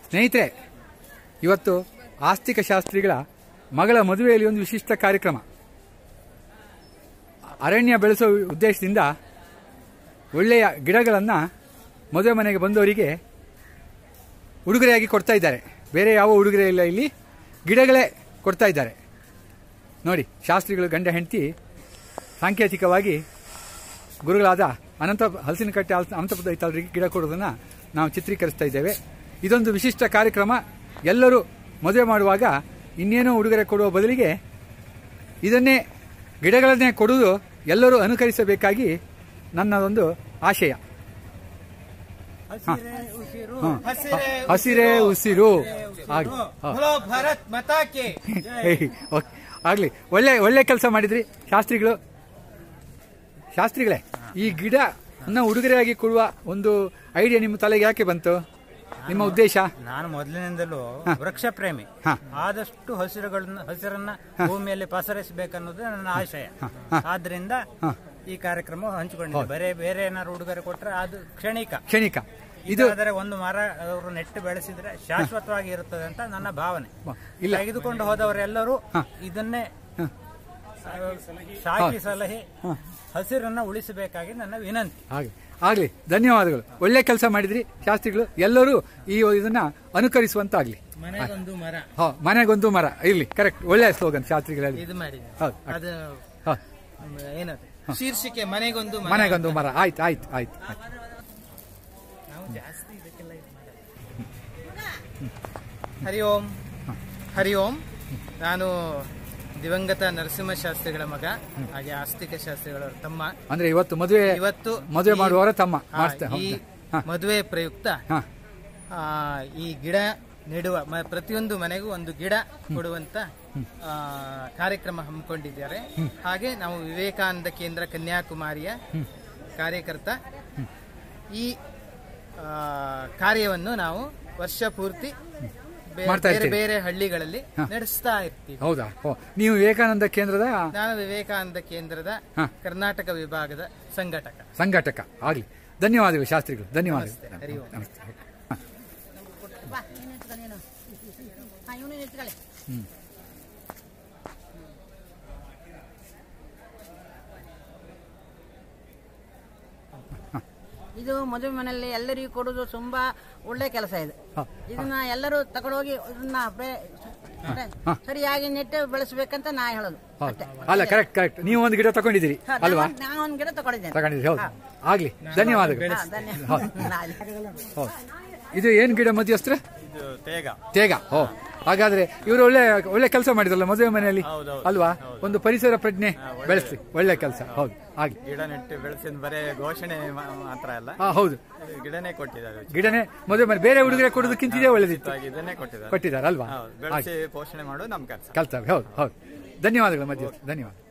ಸ್ನೇಹಿತರೆ ಇವತ್ತು ಆಸ್ತಿಕ ಶಾಸ್ತ್ರಿಗಳ ಮಗಳ ಮದುವೆಯಲ್ಲಿ ಒಂದು ವಿಶಿಷ್ಟ ಕಾರ್ಯಕ್ರಮ ಅರಣ್ಯ ಬೆಳೆಸೋ ಉದ್ದೇಶದಿಂದ ಒಳ್ಳೆಯ ಗಿಡಗಳನ್ನು ಮದುವೆ ಮನೆಗೆ ಬಂದವರಿಗೆ ಉಡುಗೊರೆಯಾಗಿ ಕೊಡ್ತಾ ಇದ್ದಾರೆ ಬೇರೆ ಯಾವ ಉಡುಗೊರೆ ಇಲ್ಲ ಇಲ್ಲಿ ಗಿಡಗಳೇ ಕೊಡ್ತಾ ಇದ್ದಾರೆ ನೋಡಿ ಶಾಸ್ತ್ರಿಗಳು ಗಂಡ ಹೆಂಡತಿ ಸಾಂಕೇತಿಕವಾಗಿ ಗುರುಗಳಾದ ಅನಂತ ಹಲಸಿನಕಟ್ಟೆ ಹಲಸ- ಅನಂತ ದೈತಾಳರಿಗೆ ಗಿಡ ಕೊಡೋದನ್ನು ನಾವು ಚಿತ್ರೀಕರಿಸ್ತಾ ಇದ್ದೇವೆ ಇದೊಂದು ವಿಶಿಷ್ಟ ಕಾರ್ಯಕ್ರಮ ಎಲ್ಲರೂ ಮದುವೆ ಮಾಡುವಾಗ ಇನ್ನೇನೋ ಉಡುಗೊರೆ ಕೊಡುವ ಬದಲಿಗೆ ಇದನ್ನೇ ಗಿಡಗಳನ್ನೇ ಕೊಡುವುದು ಎಲ್ಲರೂ ಅನುಕರಿಸಬೇಕಾಗಿ ನನ್ನ ಒಂದು ಆಶಯ ಹಸಿರೇ ಉಸಿರು ಹ. ಹಸಿರೇ ಹಸಿರೇ ಉಸಿರು ಆಗ್ಲಿ ಹ. ಬೋಲೋ ಭಾರತ್ ಮತಾಕೆ ಹೇಯ್, ಓಕೆ. ಆಗ್ಲಿ ಒಳ್ಳೆ ಒಳ್ಳೆ ಕೆಲಸ ಮಾಡಿದ್ರಿ ಶಾಸ್ತ್ರಿಗಳು ಶಾಸ್ತ್ರಿಗಳೇ ಈ ಗಿಡ ಅನ್ನ ಉಡುಗೊರೆಯಾಗಿ ಕೊಡುವ ಒಂದು ಐಡಿಯಾ ನಿಮ್ಮ ತಲೆಗೆ ಯಾಕೆ ಬಂತು ನಿಮ್ಮ ಉದ್ದೇಶ ನಾನು ಮೊದಲಿನಿಂದಲೂ ವೃಕ್ಷ ಪ್ರೇಮಿ ಹ. ಆದಷ್ಟು ಹಸಿರುಗಳನ್ನ ಹಸಿರನ್ನ ಭೂಮಿಯಲ್ಲಿ ಪಸರಿಸಬೇಕನ್ನೋದು ನನ್ನ ಆಶಯ ಆದ್ರಿಂದ ಈ ಕಾರ್ಯಕ್ರಮ ಹಂಚಿಕೊಂಡಿದ್ದೆ ಬರೇ ಬೇರೆ ಏನಾದ್ರು ಉಡುಗೊರೆ ಕೊಟ್ರೆ ಅದು ಕ್ಷಣಿಕ ಕ್ಷಣಿಕ ಇದು ಆದರೆ ಒಂದು ಮರ ಅವರು ನೆಟ್ಟು ಬೆಳೆಸಿದ್ರೆ ಶಾಶ್ವತವಾಗಿ ಇರುತ್ತದೆ ಅಂತ ನನ್ನ ಭಾವನೆ ಇಲ್ಲ. ತೆಗೆದುಕೊಂಡು ಹೋದವರೆಲ್ಲರೂ ಇದನ್ನೇ ಆ, ಸಾಕಿ ಸಲಹೆ ಹಸಿರನ್ನ ಉಳಿಸಬೇಕಾಗಿ ನನ್ನ ವಿನಂತಿ ಹಾಗೆ ಆಗ್ಲಿ ಧನ್ಯವಾದಗಳು ಒಳ್ಳೆ ಕೆಲಸ ಮಾಡಿದ್ರಿ ಶಾಸ್ತ್ರಿಗಳು ಎಲ್ಲರೂ ಈ ಇದನ್ನ ಅನುಕರಿಸುವಂತಾಗ್ಲಿ ಮನೆಗೊಂದು ಮರ ಹಾ ಮನೆಗೊಂದು ಮರ ಇರ್ಲಿ ಕರೆಕ್ಟ್ ಒಳ್ಳೆ ಸ್ಲೋಗನ್ ಶಾಸ್ತ್ರಿಗಳಲ್ಲಿ ಇದು ಮಾಡಿ ಹೌದು ಅದು ಹಾ ಏನದು ಶೀರ್ಷಿಕೆ ಮನೆಗೊಂದು ಮರ ಮನೆಗೊಂದು ಮರ ಆಯ್ತು ಆಯ್ತು ಆಯ್ತು ಆಯ್ತು ನಾವು ಜಾಸ್ತಿ ಇದಕ್ಕೆಲ್ಲ ಇದು ಮಾಡಲ್ಲ. ಹರಿ ಓಂ ಹರಿ ಓಂ ನಾನು ದಿವಂಗತ ನರಸಿಂಹ ಶಾಸ್ತ್ರಿಗಳ ಮಗ ಹಾಗೆ ಆಸ್ತಿಕ ಶಾಸ್ತ್ರಿಗಳ ತಮ್ಮ ಅಂದ್ರೆ ಇವತ್ತು ಮದುವೆ ಇವತ್ತು ಮದುವೆ ಈ- ಮಾಡುವವರ ತಮ್ಮ ಹಾ, ಮಾಡ್ತಾ ಈ ಹಾ ಮದುವೆ ಪ್ರಯುಕ್ತ ಹಾ ಆ, ಈ ಗಿಡ ನೆಡುವ ಮ- ಪ್ರತಿಯೊಂದು ಮನೆಗೂ ಒಂದು ಗಿಡ ಕೊಡುವಂತ ಆ, ಕಾರ್ಯಕ್ರಮ ಹಮ್ಮಿಕೊಂಡಿದ್ದಾರೆ ಹಾಗೆ ನಾವು ವಿವೇಕಾನಂದ ಕೇಂದ್ರ ಕನ್ಯಾಕುಮಾರಿಯ ಕಾರ್ಯಕರ್ತ ಈ ಆ, ಕಾರ್ಯವನ್ನು ನಾವು ವರ್ಷ ಪೂರ್ತಿ ಬೇ- ಮಾಡ್ತಾ ಬೇರೆ ಇರ್ತೀರಿ. ಬೇರೆ ಹಳ್ಳಿಗಳಲ್ಲಿ ನಡೆಸ್ತಾ ಇರ್ತೀವಿ ಹೌದಾ ಓ ನೀವು ವಿವೇಕಾನಂದ ಕೇಂದ್ರದ ನಾನು ವಿವೇಕಾನಂದ ಕೇಂದ್ರದ ಹಾ. ಕರ್ನಾಟಕ ವಿಭಾಗದ ಸಂಘಟಕ ಸಂಘಟಕ ಆಗ್ಲಿ ಧನ್ಯವಾದಗಳು ಶಾಸ್ತ್ರಿಗಳು ಧನ್ಯವಾದಗಳು ನಮಸ್ತೆ. ಹರಿ ಓಂ. ನಮಸ್ತೆ ಬಾ ನೀನು ಎತ್ಕೊ ನೀನು ಹಾ ಇವನು ಎತ್ಕೊಳ್ಳಿ ಇದು ಮದುವೆ ಮನೆಯಲ್ಲಿ ಎಲ್ಲರಿಗೂ ಕೊಡುವುದು ತುಂಬಾ ಒಳ್ಳೆ ಕೆಲಸ ಇದು ಹಾ. ಇದನ್ನ ಎಲ್ಲರೂ ತಗೊಂಡೋಗಿ ಇದನ್ನ ಬೆ- ಹಾ. ಸರಿಯಾಗಿ ನೆಟ್ಟು ಬೆಳೆಸ್ಬೇಕಂತ ನಾ ಹೇಳೋದು ಹೌದು ಅಷ್ಟೇ. ಅಲ್ಲ ಕರೆಕ್ಟ್ ಕರೆಕ್ಟ್ ನೀವು ಒಂದು ಗಿಡ ತಗೊಂಡಿದ್ದೀರಿ ಹಾ, ಅಲ್ವಾ ನಾನ್- ನಾನ್ ಒಂದ್ ಗಿಡ ತಗೊಂಡಿದ್ದೇನೆ ತಗೊಂಡಿದ್ದೀರಿ ಹೌದು ಆಗ್ಲಿ ಧನ್ಯವಾದಗಳು ಹಾ, ಧನ್ಯವಾದ ನಾಳೆ. ಹೌದು ಇದು ಏನ್ ಗಿಡ ಮಧ್ಯಸ್ತ್ರ ಇದು ತೇಗ ತೇಗ ಓ ಹಾಗಾದ್ರೆ ಇವರು ಒಳ್ಳೆ ಒಳ್ಳೆ ಕೆಲಸ ಮಾಡಿದ್ರಲ್ಲ ಮದುವೆ ಮನೆಯಲ್ಲಿ ಹೌದೌದು. ಅಲ್ವಾ ಒಂದು ಪರಿಸರ ಪ್ರಜ್ಞೆ ಬೆಳೆಸ್ಲಿ ಒಳ್ಳೆ ಕೆಲಸ ಹೌದು ಹಾಗೆ ಗಿಡ ನೆಟ್ಟು ಬೆಳೆಸಿದ ಬರೇ ಘೋಷಣೆ ಮಾ- ಮಾತ್ರ ಅಲ್ಲ ಹಾ ಹೌದು ಇದು ಗಿಡನೇ ಕೊಟ್ಟಿದ್ದಾರೆ ಗಿಡನೇ ಮದುವೆ ಮನೆ ಬೇರೆ ಉಡುಗೊರೆ ಕೊಡೋದಕ್ಕಿಂತ ಇದೇ ಒಳ್ಳೇದಿತ್ತು ಉಚಿತವಾಗಿ ಇದನ್ನೇ ಕೊಟ್ಟಿದ್ದಾರೆ ಕೊಟ್ಟಿದ್ದಾರೆ ಅಲ್ವಾ ಹೌದು, ಬೆಳೆಸಿ ಪೋಷಣೆ ಮಾಡೋದು ನಮ್ಮ ಕೆಲಸ ಕಲ್ತವ್ರೆ ಹೌದು ಹೌದು ಧನ್ಯವಾದಗಳು ಮಧ್ಯ ಧನ್ಯವಾದ